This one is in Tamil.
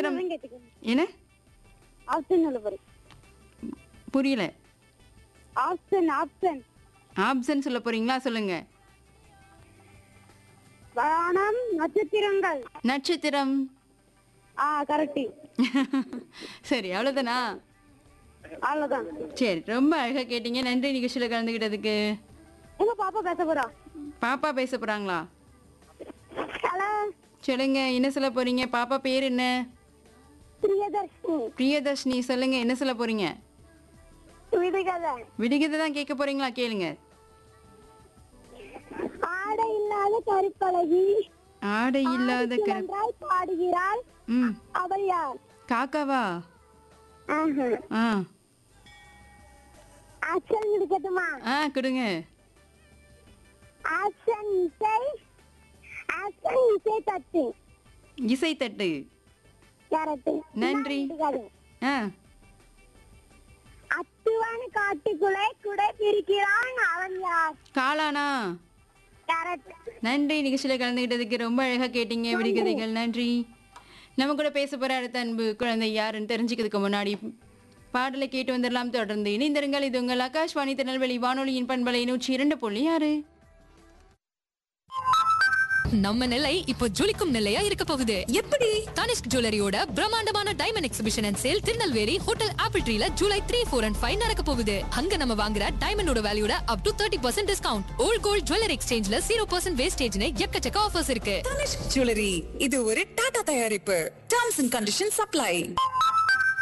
திரைப்படம் கேட்டுக்கோங்க என்ன ஆப்ஷன் சொல்ல போறேன் புரியல ஆப்ஷன் ஆப்ஷன் ஆப்ஷன் சொல்ல போறீங்களா சொல்லுங்க வானம் நட்சத்திரங்கள் நட்சத்திரம் ஆ கரெக்ட் சரி அவ்வளவுதானா அவ்வளவுதான் சரி ரொம்ப அழகா கேட்டீங்க நன்றி நிகழ்ச்சியில கலந்துக்கிட்டதுக்கு எங்க பாப்பா பேச போறா பாப்பா பேச போறாங்களா ஹலோ சொல்லுங்க என்ன சொல்ல போறீங்க பாப்பா பேர் என்ன பிரியதர்ஷினி பிரியதர்ஷினி சொல்லுங்க என்ன சொல்ல போறீங்க விடுகதை விடுகதை தான் கேட்க போறீங்களா கேளுங்க ஆடை இல்லாத கருப்பழகி ஆடை இல்லாத கரு நன்றாய் பாடுகிறாள் ம் அவள் யார் காக்காவா ஆஹா. ஆ ஆக்ஷன் இருக்கட்டுமா ஆ கொடுங்க ஆக்ஷன் இசை ஆக்ஷன் இசை தட்டு இசை தட்டு கரெக்ட் நன்றி. ஆ அத்துவான காட்டுக்குள்ளே குடை பிரிக்கிறான் அவன் யார் காளானா கரெக்ட் நன்றி நிகழ்ச்சியில கலந்துக்கிட்டதுக்கு ரொம்ப அழகா கேட்டீங்க விடுகதைகள் நன்றி நம்ம கூட பேச போற அடுத்த அன்பு குழந்தை யாருன்னு தெரிஞ்சுக்கிறதுக்கு முன்னாடி பாடலை கேட்டு வந்துடலாம் தொடர்ந்து இணைந்திருங்கள் இது உங்கள் ஆகாஷ்வாணி திருநெல்வேலி வானொலியின் பண்பலை நூற்றி இரண்டு புள்ளி ஆறு நம்ம நிலை இப்போ ஜொலிக்கும் நிலையா இருக்க போகுது எப்படி தனிஷ்க் ஜுவல்லரியோட பிரம்மாண்டமான diamond exhibition and sale Tirunelveli hotel Apple ட்ரீல July three four and five நடக்க போகுது அங்க நம்ம வாங்குற டைமண்டோட வேல்யூட up to thirty percent discount old gold jewellery எக்ஸ்சேஞ்ச்ல ஜீரோ பர்சன்ட் வேஸ்டேஜ்னு எக்கச்சக்க ஆஃபர்ஸ் இருக்கு தனிஷ்க் ஜுவல்லரி இது ஒரு டாடா தயாரிப்பு டர்ம்ஸ் அண்ட் கண்டிஷன் சப்ளை